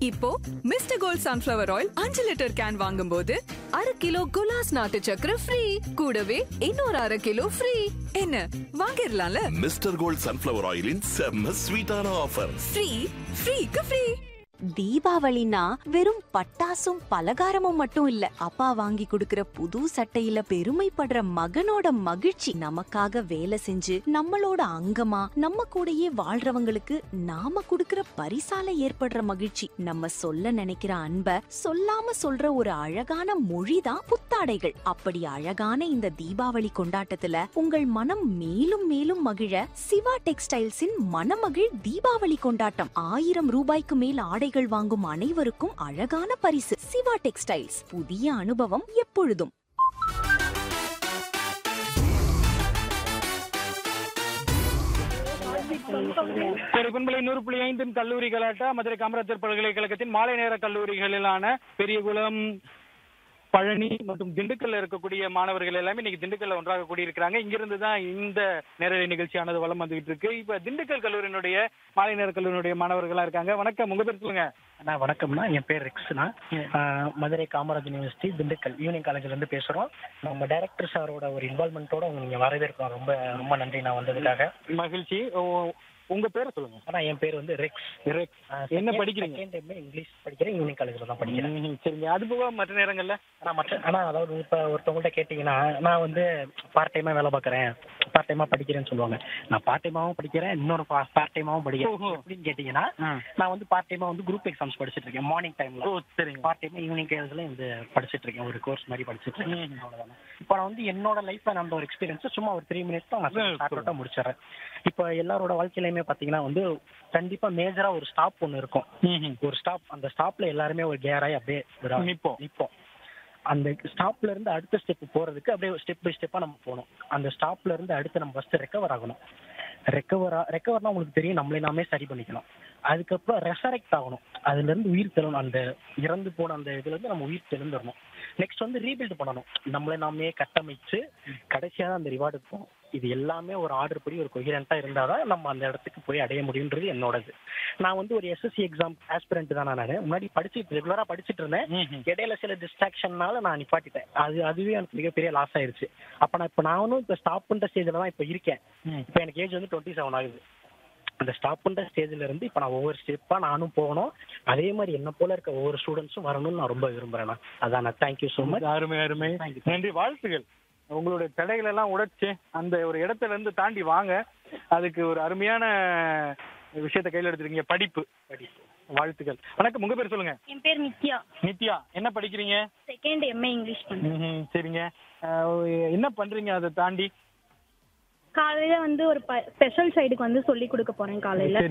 இப்போ Mr Gold sunflower oil அஞ்சு litre can வாங்கும்போது அரை கிலோ குலாஸ் நாட்டு சக்கரை ஃப்ரீ கூடவே இன்னொரு அரை கிலோ ஃப்ரீ என்ன வாங்கிடலாம்ல மிஸ்டர் கோல்ட் சன்ஃபிளவர் ஆயிலின் செம்ம ஸ்வீட்டான ஆஃபர் ஃப்ரீ ஃப்ரீக்கு ஃப்ரீ தீபாவளினா வெறும் பட்டாசும் பலகாரமும் மட்டும் இல்ல அப்பா வாங்கி கொடுக்கிற புது சட்டையில பெருமைப்படுற மகனோட மகிழ்ச்சி நமக்காக வேலை செஞ்சு நம்மளோட அங்கமா நம்ம கூடயே வாழ்றவங்களுக்கு நாம கொடுக்கிற பரிசால ஏற்படுற மகிழ்ச்சி நம்ம சொல்ல நினைக்கிற அன்ப சொல்லாம சொல்ற ஒரு அழகான மொழிதான் புத்தாடைகள் அப்படி அழகான இந்த தீபாவளி கொண்டாட்டத்துல உங்கள் மனம் மேலும் மேலும் மகிழ சிவா டெக்ஸ்டைல்ஸின் மனமகிழ் தீபாவளி கொண்டாட்டம் ஆயிரம் ரூபாய்க்கு மேல் ஆடைகள் வாங்கும் அனைவருக்கும் அழகான பரிசு சிவா டெக்ஸ்டைல்ஸ் புதிய அனுபவம் எப்பொழுதும் சரி பண்பலை நூறு புள்ளி ஐந்தின் கல்லூரி கலாட்டா மதுரை காமராஜர் பல்கலைக்கழகத்தின் மாலை நேர கல்லூரிகளிலான பெரியகுளம் பழனி மற்றும் திண்டுக்கல்ல இருக்கக்கூடிய மாணவர்கள் எல்லாமே இன்னைக்கு திண்டுக்கல்ல ஒன்றாக கூடியிருக்கிறாங்க இங்கிருந்து தான் இந்த நேரடி நிகழ்ச்சியானது வலம் வந்துகிட்டு இருக்கு இப்ப திண்டுக்கல் கல்லூரியினுடைய மாலை நேர கல்லூரியினுடைய மாணவர்களா இருக்காங்க வணக்கம் உங்க பேர் சொல்லுங்க அண்ணா வணக்கம்ண்ணா என் பேர் ரிக்ஸ்ண்ணா ஆஹ் மதுரை காமராஜ் யூனிவர்சிட்டி திண்டுக்கல் ஈவினிங் காலேஜ்ல இருந்து பேசுறோம் நம்ம டைரக்டர் சாரோட ஒரு இன்வால்மெண்ட்டோட உங்க நீங்க வரவேற்கிறோம் ரொம்ப ரொம்ப நன்றி நான் வந்ததுக்காக மகிழ்ச்சி ஓ- உங்க பேரை சொல்லுங்க ஆனா என் பேர் வந்து ரெக்ஸ் Rex. என்ன படிக்கிறீங்க செகண்ட் டைம் இங்கிலீஷ் படிக்கிறேன் ஈவினிங் காலேஜ்ல தான் படிக்கிறேன் ம், சரிங்க அது போக மற்ற நேரங்கள்ல ஆனா மற்ற ஆனா அதாவது இப்ப ஒருத்தவங்கள்ட்ட கேட்டீங்கன்னா நான் வந்து பார்ட் டைமா வேலை பார்க்கறேன் பார்ட் டைமா படிக்கிறேன்னு சொல்லுவாங்க நான் பார்ட் டைமாவும் படிக்கிறேன் இன்னொரு பார்ட் டைமாவும் படிக்கிறேன் ஓஹோ. அப்படின்னு கேட்டீங்கன்னா நான் வந்து பார்ட் டைமா வந்து குரூப் எக்ஸாம்ஸ் படிச்சிட்டு இருக்கேன் மார்னிங் டைம்ல ஓ சரிங்க பார்ட் டைம் ஈவினிங் கேர்ஸ்ல இந்த படிச்சிட்டு இருக்கேன் ஒரு கோர்ஸ் மாதிரி படிச்சிட்டு இருக்கேன் ம். அவ்வளவுதான் இப்போ நான் வந்து என்னோட லைஃப்ல நடந்த ஒரு எக்ஸ்பீரியன்ஸ் சும்மா ஒரு த்ரீ மினிட்ஸ் தான் ம், நான் ஷார்ட் அவுட்டா முடிச்சிடறேன் இப்போ எல்லாரோட வாழ்க்கையிலுமே பாத்தீங்கன்னா வந்து கண்டிப்பா மேஜரா ஒரு ஸ்டாப் ஒன்னு இருக்கும் ம்ஹும். ஒரு ஸ்டாப் அந்த ஸ்டாப்ல எல்லாருமே ஒரு கேராய் அப்படியே ஒரு நிப்போம். நிப்போம் அந்த ஸ்டாப்ல இருந்து அடுத்த ஸ்டெப் போறதுக்கு அப்படியே ஸ்டெப் பை ஸ்டெப்பா நம்ம போகணும் அந்த ஸ்டாப்ல இருந்து அடுத்து நம்ம ஃபர்ஸ்ட் ரெக்கவர் ஆகணும் ரெக்கவர் ரெக்கவர்னா உங்களுக்கு தெரியும் நம்மளே நாமே சரி பண்ணிக்கணும் அதுக்கப்புறம் ரெசரெக்ட் ஆகணும் அதுல இருந்து உயிர் தெழணும் அந்த இறந்து போன அந்த இதுல இருந்து நம்ம உயிர் தெழுந்துடணும் நெக்ஸ்ட் வந்து ரீபில்ட் பண்ணணும் நம்மளை நாமே கட்டமைச்சு கடைசியா தான் அந்த ரிவார்டு இருக்கும் இது எல்லாமே ஒரு ஆர்டர் படி ஒரு கொஹிரண்டா இருந்தாதான் நம்ம அந்த இடத்துக்கு போய் அடைய முடியுன்றது என்னோடது நான் வந்து ஒரு எஸ்எஸ்சி எக்ஸாம் ஆஸ்பிரண்ட் தான் நான் முன்னாடி படிச்சுட்டு ரெகுலரா படிச்சுட்டு இருந்தேன் ம்ஹும். இடையில சில டிஸ்ட்ராக்ஷன்னால நான் நிப்பாட்டிட்டேன் அது அதுவே எனக்கு மிகப்பெரிய லாஸ் ஆயிருச்சு அப்ப நான் இப்ப நானும் இப்ப ஸ்டாப் பண்ற ஸ்டேஜ்ல தான் இப்ப இருக்கேன் ம். இப்ப எனக்கு ஏஜ் வந்து டுவெண்ட்டி செவன் ஆகுது அந்த ஸ்டாப் பண்ற ஸ்டேஜ்ல இருந்து இப்ப நான் ஒவ்வொரு ஸ்டெப்பா நானும் போகணும் அதே மாதிரி என்ன போல இருக்க ஒவ்வொரு ஸ்டூடெண்ட்ஸும் வரணும்னு நான் ரொம்ப விரும்புறேன் அதான் தேங்க்யூ ஸோ மச் அருமை அருமை Thank you. நன்றி வாழ்த்துகள் உங்களுடைய தடைகள் எல்லாம் உடைச்சு அந்த ஒரு இடத்துல இருந்து தாண்டி வாங்க அதுக்கு ஒரு அருமையான விஷயத்தை கையில் எடுத்துருக்கீங்க படிப்பு படிப்பு வாழ்த்துக்கள் வணக்கம் உங்க பேர் சொல்லுங்க என் பேர் நித்யா நித்யா என்ன படிக்கிறீங்க செகண்ட் எம்ஏ இங்கிலீஷ் பண்ணேன் ம்ஹும், சரிங்க அஹ், என்ன பண்றீங்க அதை தாண்டி காலையில வந்து ஒரு ஸ்பெஷல் சைடுக்கு வந்து சொல்லி கொடுக்க போறேன் காலையில சரி